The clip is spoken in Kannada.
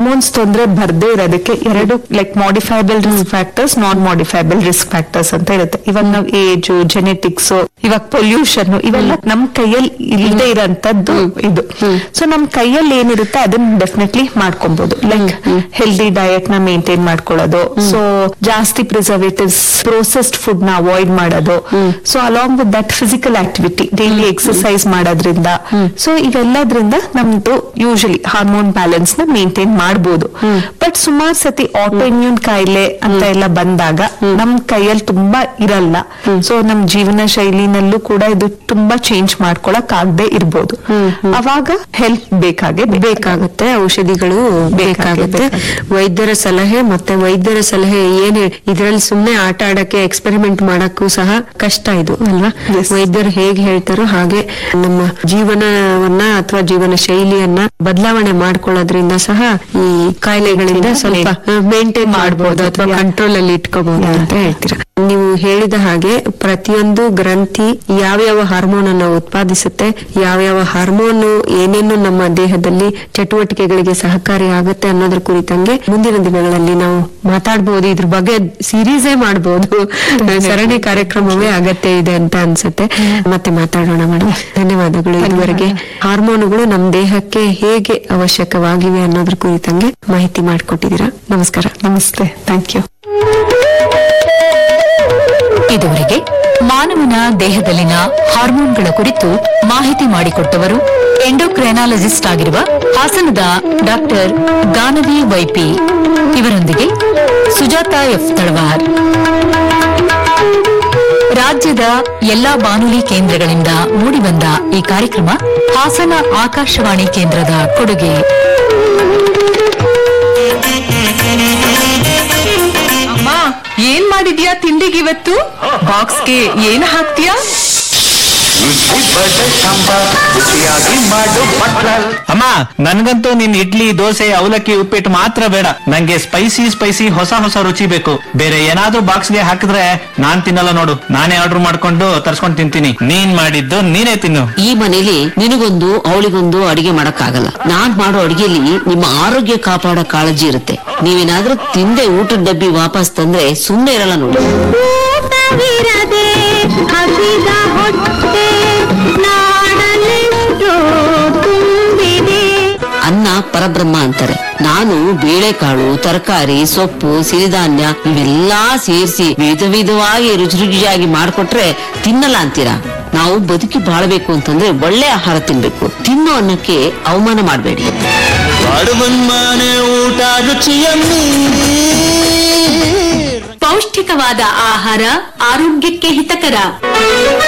ಹಾರ್ಮೋನ್ಸ್ ತೊಂದ್ರೆ ಬರ್ದೇ ಇರೋದಕ್ಕೆ ಎರಡು like modifiable risk factors non modifiable risk factors ಅಂತ ಇರುತ್ತೆ ಇವಾಗ ನಾವು ಏಜ್ ಜೆನೆಟಿಕ್ಸ್ ಇವಾಗ ಪೊಲ್ಯೂಷನ್ ಇವೆಲ್ಲ ನಮ್ ಕೈಯಲ್ಲಿ ಇಲ್ಲದೆ ಇರೋಂತದ್ದು ಇದು ಸೊ ನಮ್ ಕೈಯಲ್ಲಿ ಏನಿರುತ್ತೆ ಅದನ್ನ ಡೆಫಿನೆಟ್ಲಿ ಮಾಡ್ಕೊಬಹುದು ಲೈಕ್ ಹೆಲ್ದಿ ಡಯಟ್ ನ ಮೇಂಟೈನ್ ಮಾಡ್ಕೊಳ್ಳೋದು ಸೊ ಜಾಸ್ತಿ ಪ್ರಿಸರ್ವೇಟಿವ್ಸ್ ಪ್ರೋಸೆಸ್ಡ್ ಫುಡ್ ನ ಅವಾಯ್ಡ್ ಮಾಡೋದು so along with that physical activity daily exercise ಮಾಡೋದ್ರಿಂದ ಸೊ ಇವೆಲ್ಲದ್ರಿಂದ ನಮ್ದು ಯೂಶಲಿ ಹಾರ್ಮೋನ್ ಬ್ಯಾಲೆನ್ಸ್ ನ ಮೇಂಟೈನ್ ಮಾಡಬಹುದು ಬಟ್ ಸುಮಾರು ಸತಿ ಆಟೋ ಇಮ್ಯೂನ್ ಕಾಯಿಲೆ ಅಂತ ಎಲ್ಲ ಬಂದಾಗ ನಮ್ ಕೈಯಲ್ಲಿ ತುಂಬಾ ಇರಲ್ಲ ಸೊ ನಮ್ ಜೀವನ ಶೈಲಿನಲ್ಲೂ ಕೂಡ ಇದು ತುಂಬಾ ಚೇಂಜ್ ಮಾಡ್ಕೊಳಕ್ ಆಗದೆ ಇರ್ಬೋದು ಅವಾಗ ಹೆಲ್ಪ್ ಬೇಕಾಗೆ ಬೇಕಾಗುತ್ತೆ ಔಷಧಿಗಳು ಬೇಕಾಗುತ್ತೆ ವೈದ್ಯರ ಸಲಹೆ ಮತ್ತೆ ವೈದ್ಯರ ಸಲಹೆ ಏನ್ ಇದ್ರಲ್ಲಿ ಸುಮ್ನೆ ಆಟ ಆಡಕ್ಕೆ ಎಕ್ಸ್ಪೆರಿಮೆಂಟ್ ಮಾಡಕ್ಕೂ ಸಹ ಕಷ್ಟ ಇದು ಅಲ್ವಾ Yes. ವೈದ್ಯರು ಹೇಗೆ ಹೇಳ್ತಾರೋ ಹಾಗೆ ನಮ್ಮ ಜೀವನವನ್ನ ಅಥವಾ ಜೀವನ ಶೈಲಿಯನ್ನ ಬದಲಾವಣೆ ಮಾಡ್ಕೊಳ್ಳೋದ್ರಿಂದ ಸಹ ಈ ಕಾಯಿಲೆಗಳಿಂದ ಸ್ವಲ್ಪ ಮೇಂಟೈನ್ ಮಾಡ್ಬೋದು ಅಥವಾ Yeah. ಕಂಟ್ರೋಲ್ ಅಲ್ಲಿ ಇಟ್ಕೋಬಹುದು ಅಂತ ಹೇಳ್ತೀರಾ ನೀವು ಹೇಳಿದ ಹಾಗೆ ಪ್ರತಿಯೊಂದು ಗ್ರಂಥಿ ಯಾವ್ಯಾವ ಹಾರ್ಮೋನ್ ಅನ್ನ ಉತ್ಪಾದಿಸುತ್ತೆ ಯಾವ್ಯಾವ ಹಾರ್ಮೋನ್ ಏನೇನು ನಮ್ಮ ದೇಹದಲ್ಲಿ ಚಟುವಟಿಕೆಗಳಿಗೆ ಸಹಕಾರಿ ಆಗುತ್ತೆ ಅನ್ನೋದ್ರ ಕುರಿತಂಗೆ ಮುಂದಿನ ದಿನಗಳಲ್ಲಿ ನಾವು ಮಾತಾಡ್ಬೋದು ಇದ್ರ ಬಗ್ಗೆ ಸೀರೀಸೇ ಮಾಡಬಹುದು ಸರಣಿ ಕಾರ್ಯಕ್ರಮವೇ ಅಗತ್ಯ ಇದೆ ಅಂತ ಅನ್ಸುತ್ತೆ ಮತ್ತೆ ಮಾತಾಡೋಣ ಮೇಡಮ್ ಧನ್ಯವಾದಗಳು ಇದುವರೆಗೆ ಹಾರ್ಮೋನುಗಳು ನಮ್ಮ ದೇಹಕ್ಕೆ ಹೇಗೆ ಅವಶ್ಯಕವಾಗಿವೆ ಅನ್ನೋದ್ರ ಕುರಿತಂಗೆ ಮಾಹಿತಿ ಮಾಡಿಕೊಟ್ಟಿದ್ದೀರಾ ನಮಸ್ಕಾರ ನಮಸ್ತೆ ಥ್ಯಾಂಕ್ ಯು ಇದುವರೆಗೆ ಮಾನವನ ದೇಹದಲ್ಲಿನ ಹಾರ್ಮೋನ್ಗಳ ಕುರಿತು ಮಾಹಿತಿ ಮಾಡಿಕೊಟ್ಟವರು ಎಂಡೋಕ್ರೈನಾಲಜಿಸ್ಟ್ ಆಗಿರುವ ಹಾಸನದ ಡಾಕ್ಟರ್ ಗಾನವಿ ವೈಪಿ ಇವರೊಂದಿಗೆ ಸುಜಾತ ಎಫ್ ತಳವಾರ್ ರಾಜ್ಯದ ಎಲ್ಲಾ ಬಾನುಲಿ ಕೇಂದ್ರಗಳಿಂದ ಮೂಡಿಬಂದ ಈ ಕಾರ್ಯಕ್ರಮ ಹಾಸನ ಆಕಾಶವಾಣಿ ಕೇಂದ್ರದ ಕೊಡುಗೆ ಅಮ್ಮ ಏನ್ ಮಾಡಿದ್ಯಾ ತಿಂಡಿಗಿವತ್ತು ಬಾಕ್ಸ್ಗೆ ಏನ್ ಹಾಕ್ತೀಯಾ ರುಚಿ ಬಡೆ ಸಾಂಬಾರ್ ರುಚಿಯಾಗಿ ಮಾಡು ಬಟ್ಲರ್ ಅಮ್ಮ ನನ್ಗಂತೂ ನಿನ್ ಇಡ್ಲಿ ದೋಸೆ ಅವಲಕ್ಕಿ ಉಪ್ಪಿಟ್ಟು ಮಾತ್ರ ಬೇಡ ನಂಗೆ ಸ್ಪೈಸಿ ಸ್ಪೈಸಿ ಹೊಸ ಹೊಸ ರುಚಿ ಬೇಕು ಬೇರೆ ಏನಾದ್ರೂ ಬಾಕ್ಸ್ಗೆ ಹಾಕಿದ್ರೆ ನಾನ್ ತಿನ್ನಲ್ಲ ನೋಡು ನಾನೇ ಆರ್ಡರ್ ಮಾಡ್ಕೊಂಡು ತರ್ಸ್ಕೊಂಡು ತಿಂತೀನಿ ನೀನ್ ಮಾಡಿದ್ದು ನೀನೇ ತಿನ್ನು ಈ ಮನೇಲಿ ನಿನಗೊಂದು ಅವಳಿಗೊಂದು ಅಡಿಗೆ ಮಾಡಕ್ಕಾಗಲ್ಲ ನಾನ್ ಮಾಡೋ ಅಡಿಗೆಲಿ ನಿಮ್ಮ ಆರೋಗ್ಯ ಕಾಪಾಡೋ ಕಾಳಜಿ ಇರುತ್ತೆ ನೀವೇನಾದ್ರೂ ತಿಂದೆ ಊಟದ ಡಬ್ಬಿ ವಾಪಸ್ ತಂದ್ರೆ ಸುಮ್ನೆ ಇರಲ್ಲ ನೋಡಿ ಅನ್ನ ಪರಬ್ರಹ್ಮ ಅಂತಾರೆ ನಾನು ಬೇಳೆಕಾಳು ತರಕಾರಿ ಸೊಪ್ಪು ಸಿರಿಧಾನ್ಯ ಇವೆಲ್ಲಾ ಸೇರಿಸಿ ವಿಧ ವಿಧವಾಗಿ ರುಚಿ ರುಚಿಯಾಗಿ ಮಾಡ್ಕೊಟ್ರೆ ತಿನ್ನಲ್ಲ ಅಂತೀರಾ ನಾವು ಬದುಕಿ ಬಾಳ್ಬೇಕು ಅಂತಂದ್ರೆ ಒಳ್ಳೆ ಆಹಾರ ತಿನ್ಬೇಕು ತಿನ್ನೋ ಅನ್ನಕ್ಕೆ ಅವಮಾನ ಮಾಡಬೇಡಿ ಮನೆ ಊಟ ರುಚಿಯಮ್ಮಿ ಪೌಷ್ಟಿಕವಾದ ಆಹಾರ ಆರೋಗ್ಯಕ್ಕೆ ಹಿತಕರ